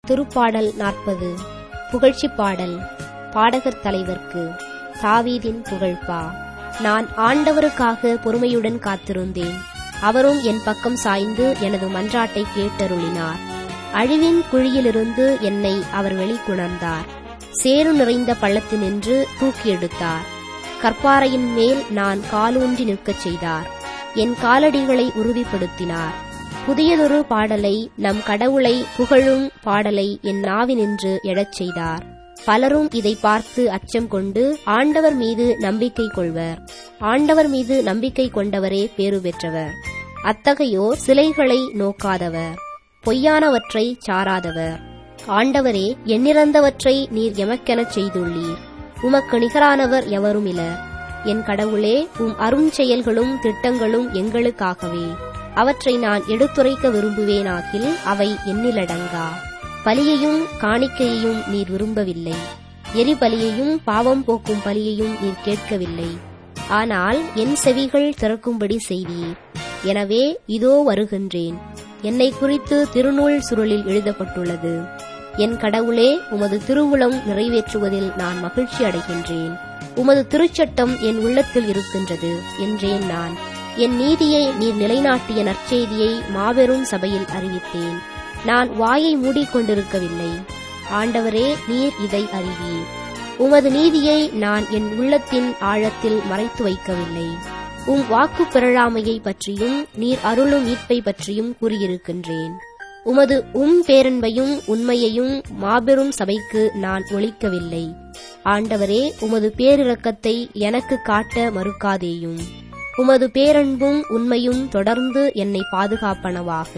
திருப்பாடல் நாற்பது புகழ்ச்சி பாடல் பாடகர் தலைவர்க்கு தாவீதின் புகழ்பா நான் ஆண்டவருக்காக பொறுமையுடன் காத்திருந்தேன் அவரும் என் பக்கம் சாய்ந்து எனது மன்றாட்டை கேட்டருளினார் அழிவின் குழியிலிருந்து என்னை அவர் வெளிக்குணர்ந்தார் சேறு நிறைந்த பள்ளத்தினின்று தூக்கி எடுத்தார் கற்பாறையின் மேல் நான் காலூன்றி நிற்கச் செய்தார் என் காலடிகளை உறுதிப்படுத்தினார் புதியதொரு பாடலை நம் கடவுளை புகழும் பாடலை என் நாவினின்று எழச் செய்தார் பலரும் இதை பார்த்து அச்சம் கொண்டு ஆண்டவர் மீது நம்பிக்கை கொள்வர் ஆண்டவர் மீது நம்பிக்கை கொண்டவரே பேறு பெற்றவர் அத்தகையோர் சிலைகளை நோக்காதவர் பொய்யானவற்றை சாராதவர் ஆண்டவரே எண்ணிறந்தவற்றை நீர் எமக்கெனச் செய்துள்ளீர் உமக்கு நிகரானவர் எவரும் இலர் என் கடவுளே உம் அரும் செயல்களும் திட்டங்களும் எங்களுக்காகவே அவற்றை நான் எடுத்துரைக்க விரும்புவேனாகில் அவை எண்ணிலடங்கா பலியையும் காணிக்கையையும் நீர் விரும்பவில்லை எரிபலியையும் பாவம் போக்கும் பலியையும் நீர் கேட்கவில்லை ஆனால் என் செவிகள் திறக்கும்படி செய்தீர் எனவே இதோ வருகின்றேன் என்னை குறித்து திருநூல் சுருளில் எழுதப்பட்டுள்ளது என் கடவுளே உமது திருவுளம் நிறைவேற்றுவதில் நான் மகிழ்ச்சி அடைகின்றேன் உமது திருச்சட்டம் என் உள்ளத்தில் இருக்கின்றது என்றேன் நான் என் நீதியை நீர் நிலைநாட்டிய நற்செய்தியை மாபெரும் சபையில் அறிவித்தேன் நான் வாயை மூடிக்கொண்டிருக்கவில்லை ஆண்டவரே நீர் இதை அறிவீர் உமது நீதியை நான் என் உள்ளத்தின் ஆழத்தில் மறைத்து வைக்கவில்லை உம் வாக்கு பிறழாமையை பற்றியும் நீர் அருளும் மீட்பை பற்றியும் கூறியிருக்கின்றேன் உமது உம் பேரன்பையும் உண்மையையும் மாபெரும் சபைக்கு நான் ஒழிக்கவில்லை ஆண்டவரே உமது பேரிரக்கத்தை எனக்கு காட்ட மறுக்காதேயும் உமது பேரன்பும் உண்மையும் தொடர்ந்து என்னை பாதுகாப்பனவாக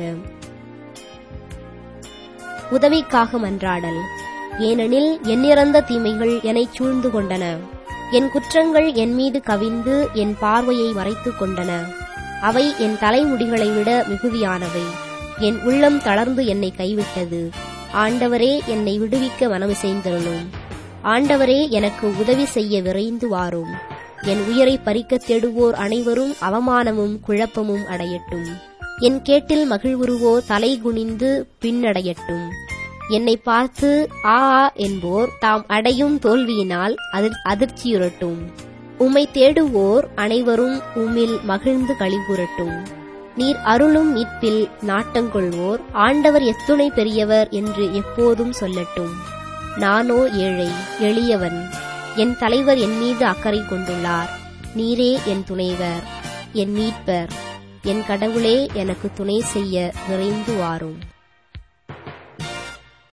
உதவிக்காக மன்றாடல் ஏனெனில் எண்ணிறந்த தீமைகள் என்னைச் சூழ்ந்து கொண்டன என் குற்றங்கள் என் மீது கவிந்து என் பார்வையை மறைத்துக் கொண்டன அவை என் தலைமுடிகளை விட மிகுதியானவை என் உள்ளம் தளர்ந்து என்னை கைவிட்டது ஆண்டவரே என்னை விடுவிக்க மனமிசைந்தருளும் ஆண்டவரே எனக்கு உதவி செய்ய விரைந்து வாரும் என் உயிரை பறிக்கத் தேடுவோர் அனைவரும் அவமானமும் குழப்பமும் அடையட்டும் என் கேட்டில் மகிழ்வுருவோர் தலை குனிந்து பின்னடையட்டும் என்னை பார்த்து ஆ ஆ என்போர் தாம் அடையும் தோல்வியினால் அதிர் அதிர்ச்சியுறட்டும் உம்மை தேடுவோர் அனைவரும் உம்மில் மகிழ்ந்து களிகூறட்டும் நீர் அருளும் மீட்பில் நாட்டங்கொள்வோர் ஆண்டவர் எத்துணை பெரியவர் என்று எப்போதும் சொல்லட்டும் நானோ ஏழை எளியவன் என் தலைவர் என் மீது அக்கறை கொண்டுள்ளார் நீரே என் துணைவர் என் மீட்பர் என் கடவுளே எனக்கு துணை செய்ய விரைந்து வாரும்